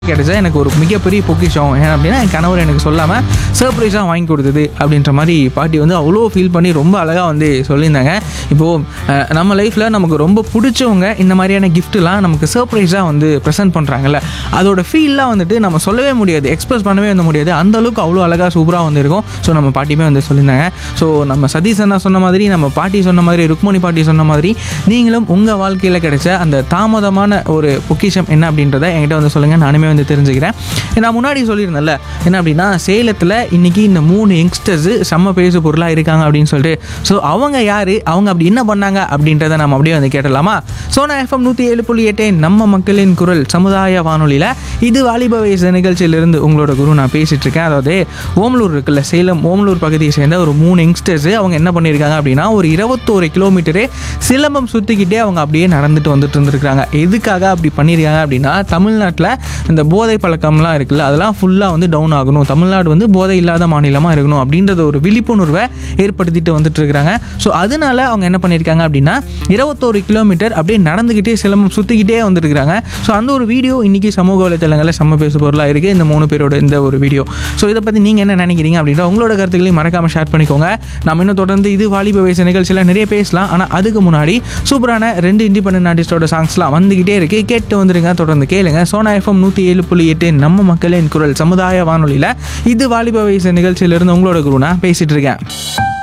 கிடைச்சா எனக்கு ஒரு மிகப்பெரிய பொக்கிஷம் ஏன் அப்படின்னா என் கணவர் எனக்கு சொல்லாமல் சர்ப்ரைஸாக வாங்கி கொடுத்தது அப்படின்ற மாதிரி பாட்டி வந்து அவ்வளோ ஃபீல் பண்ணி ரொம்ப அழகாக வந்து சொல்லியிருந்தாங்க இப்போது நம்ம லைஃப்பில் நமக்கு ரொம்ப பிடிச்சவங்க இந்த மாதிரியான கிஃப்ட்லாம் நமக்கு சர்ப்ரைஸாக வந்து ப்ரெசென்ட் பண்ணுறாங்கல்ல அதோட ஃபீல்லாம் வந்துட்டு நம்ம சொல்லவே முடியாது எக்ஸ்பிரஸ் பண்ணவே வந்து முடியாது அந்த அளவுக்கு அவ்வளோ அழகாக சூப்பராக வந்து இருக்கும் ஸோ நம்ம பாட்டியுமே வந்து சொல்லியிருந்தாங்க ஸோ நம்ம சதீஷ் அண்ணா சொன்ன மாதிரி நம்ம பாட்டி சொன்ன மாதிரி ருக்மணி பாட்டி சொன்ன மாதிரி நீங்களும் உங்கள் வாழ்க்கையில் கிடைச்ச அந்த தாமதமான ஒரு பொக்கிஷம் என்ன அப்படின்றத என்கிட்ட வந்து சொல்லுங்கள் நானுமே வந்து தெரிஞ்சுக்கிறேன் நான் முன்னாடி சொல்லியிருந்தேன்ல என்ன அப்படின்னா சேலத்தில் இன்னைக்கு இந்த மூணு யங்ஸ்டர்ஸ் செம்ம பேசு பொருளாக இருக்காங்க அப்படின்னு சொல்லிட்டு ஸோ அவங்க யார் அவங்க அப்படி என்ன பண்ணாங்க அப்படின்றத நம்ம அப்படியே வந்து கேட்டலாமா சோனா எஃப்எம் நூற்றி ஏழு புள்ளி எட்டு நம்ம மக்களின் குரல் சமுதாய வானொலியில் இது வாலிப வயசு நிகழ்ச்சியிலிருந்து உங்களோட குரு நான் பேசிட்டு இருக்கேன் அதாவது ஓமலூர் இருக்குல்ல சேலம் ஓமலூர் பகுதியை சேர்ந்த ஒரு மூணு யங்ஸ்டர்ஸ் அவங்க என்ன பண்ணியிருக்காங்க அப்படின்னா ஒரு இருபத்தோரு கிலோமீட்டரு சிலம்பம் சுற்றிக்கிட்டே அவங்க அப்படியே நடந்துட்டு வந்துட்டு இருந்திருக்காங்க எதுக்காக அப்படி பண்ணியிருக்காங்க அப்படின்னா தமிழ்நாட்டில் இந்த போதை பழக்கம்லாம் இருக்குல்ல அதெல்லாம் ஃபுல்லாக வந்து டவுன் ஆகணும் தமிழ்நாடு வந்து போதை இல்லாத மாநிலமாக இருக்கணும் அப்படின்றத ஒரு விழிப்புணர்வை ஏற்படுத்திட்டு வந்துட்டு இருக்கிறாங்க ஸோ அதனால அவங்க என்ன பண்ணியிருக்காங்க அப்படின்னா இருபத்தோரு கிலோமீட்டர் அப்படியே நடந்துக்கிட்டே சிலம்பம் சுற்றிக்கிட்டே வந்துருக்காங்க ஸோ அந்த ஒரு வீடியோ இன்னைக்கு சமூக வலைத்தளங்களில் செம்ம பேசு பொருளாக இருக்குது இந்த மூணு பேரோட இந்த ஒரு வீடியோ ஸோ இதை பற்றி நீங்கள் என்ன நினைக்கிறீங்க அப்படின்ற உங்களோட கருத்துக்களையும் மறக்காமல் ஷேர் பண்ணிக்கோங்க நம்ம இன்னும் தொடர்ந்து இது வாலிப வயசு நிகழ்ச்சியில் நிறைய பேசலாம் ஆனால் அதுக்கு முன்னாடி சூப்பரான ரெண்டு இண்டிபெண்டன்ட் ஆர்டிஸ்டோட சாங்ஸ்லாம் வந்துக்கிட்டே இருக்கு கேட்டு வந்துருங்க தொடர்ந்து கேளுங்க சோனா எஃப்எம் நூற்றி ஏழு புள்ளி எட்டு நம்ம மக்களின் குரல் சமுதாய வானொலியில் இது வாலிப வயசு நிகழ்ச்சியிலிருந்து உங்களோட குருனா பேசிட்டு இருக்கேன்